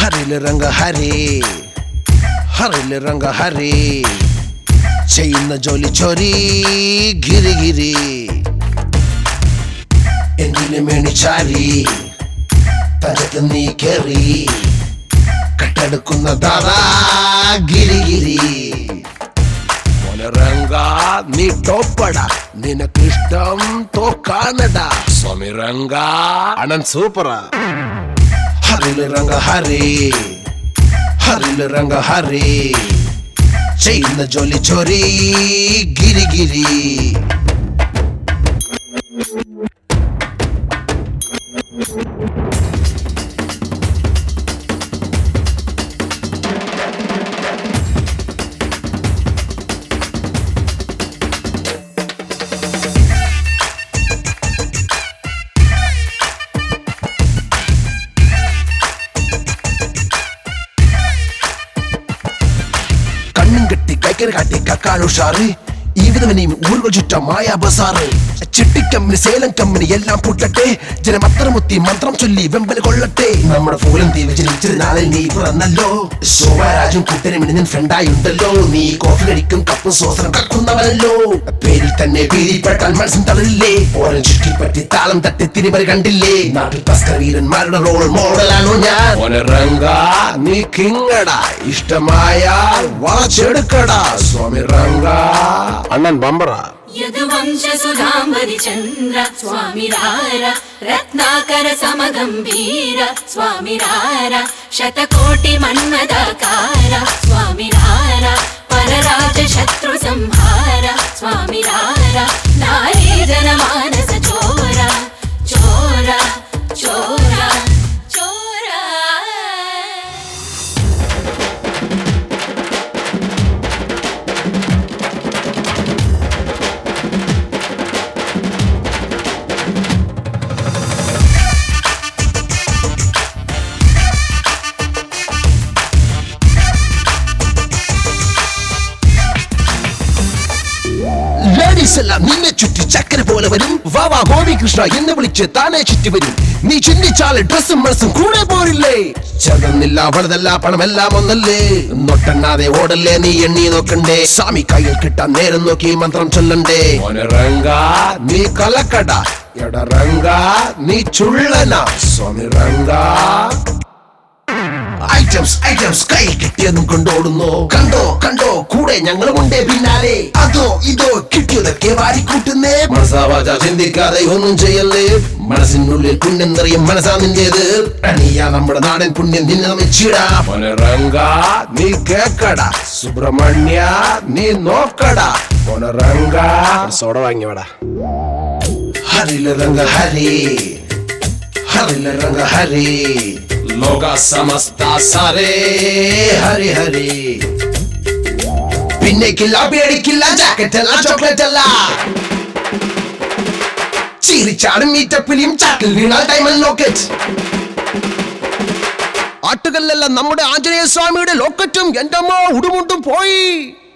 ഹരില് രംഗ ഹരി ഹരില് രംഗ ഹരി ചെയ്യുന്ന ജോലി ചൊരി ഗിരി ഗിരി എന്തിനു മേണിച്ചാരി തകത്ത് നീ കേറി കട്ടെടുക്കുന്ന ദാദാ ഗിരി ഗിരി രംഗ നീ ടോപ്പട നിനക്കിഷ്ടം തോക്കാനട സ്വാമി രംഗ അണ്ണൻ സൂപ്പറാ ഹരില് രംഗ ഹരി ഹരില് രംഗ ഹരി ചെയ്യുന്ന ജോലി ചൊരി ഗിരി ഗിരി കണ്ണും കെട്ടി കൈക്കറി കാട്ടി കക്കാളുഷാറ് ഈ വിധവനെയും ഊരുകൾ ചുറ്റാം മായാ ബസാറ് ചിട്ടിക്കമ്പനി സേലം കമ്പനി എല്ലാം പൊട്ടട്ടെ ജനമത്രമുത്തി മന്ത്രം ചൊല്ലി വെമ്പൽ കൊള്ളട്ടെ നമ്മുടെ ഫോലം തീ വെച്ചിരിച്ചിരി നാളിൽ നീ പിറന്നല്ലോ ശോഭാരാജും കൂട്ടനും ഇണിഞ്ഞൻ ഫ്രണ്ടായുണ്ടല്ലോ നീ കോഫി കഴിക്കും കപ്പും സോസനം കക്കുന്നവനല്ലോ പേരിൽ തന്നെ വീതിപ്പെട്ടാൽ മനസ്സും തളരില്ലേ ഓരോ ചുറ്റിപ്പറ്റി താളം തട്ടി തിരിമറി കണ്ടില്ലേ നാട്ടിൽ തസ്കര വീരന്മാരുടെ റോൾ മോഡലാണോ ഞാൻ രംഗ നീ കിങ്ങടാ ഇഷ്ടമായ വളച്ചെടുക്കടാ സ്വാമി രംഗ അണ്ണൻ ബമ്പറാ ಯದುವಂಶಸುಧಾಂಬರಿ ಚಂದ್ರ ಸ್ವಾಮಿರಾರ ರತ್ನಾಕರ ಸಮಗಂಭೀರ ಸ್ವಾಮಿರಾರ ಶತಕೋಟಿ ಮನ್ಮದಕಾರ ಸ್ವಾಮಿರಾರ ಪರರಾಜ ಶತ್ರು ಸಂಹಾರ ಸ್ವಾಮಿರಾರ ನಾರೀ ಜನ ಮಾನಸ ಚೋರ ಚೋರ ಚೋರ ಚೋರ ലേഡീസ് എല്ലാം നിന്നെ ചുറ്റി ചക്കര പോലെ വരും വാവാ ഗോപികൃഷ്ണ എന്ന് വിളിച്ച് താനെ ചുറ്റി വരും നീ ചിന്തിച്ചാല് ഡ്രസ്സും മനസ്സും കൂടെ പോരില്ലേ ചെറുന്നില്ല വളതല്ല പണമെല്ലാം ഒന്നല്ലേ നൊട്ടണ്ണാതെ ഓടല്ലേ നീ എണ്ണി നോക്കണ്ടേ സ്വാമി കയ്യിൽ കിട്ടാൻ നേരം നോക്കി മന്ത്രം ചൊല്ലണ്ടേ രംഗ നീ കലക്കട എട രംഗ നീ ചുള്ളന സ്വാമി രംഗ ഐറ്റംസ് ഐറ്റംസ് കൈ കിട്ടിയതും കൊണ്ടോടുന്നു കണ്ടോ കണ്ടോ കൂടെ ഞങ്ങളുമുണ്ടേ പിന്നാലെ അതോ ഇതോ കിട്ടിയതൊക്കെ വാരിക്കൂട്ടുന്നേ മനസ്സാവാച ചിന്തിക്കാതെ ഒന്നും ചെയ്യല്ലേ മനസ്സിനുള്ളിൽ പുണ്യം നിറയും മനസ്സാ നിന്റേത് അണിയാ നമ്മുടെ നാടൻ പുണ്യം നിന്നെ നമിച്ചിടാ രംഗ നീ കേക്കടാ സുബ്രഹ്മണ്യ നീ നോക്കടാ രംഗ സോഡ വാങ്ങിയവടാ ഹരില രംഗ ഹരി ഹരില രംഗ ഹരി ലോക സമസ്ത സാരേ ഹരി ഹരി പിന്നേക്കില്ല പേടിക്കില്ല ജാക്കറ്റ് അല്ല ചോക്ലേറ്റ് അല്ല ചിരിച്ചാടും മീറ്റപ്പിലിയും ചാക്കിൽ വീണാൽ ഡയമണ്ട് ലോക്കറ്റ് ആട്ടുകല്ലെല്ലാം നമ്മുടെ ആഞ്ജനേയ സ്വാമിയുടെ ലോക്കറ്റും എന്റെ അമ്മ ഉടുമുണ്ടും പോയി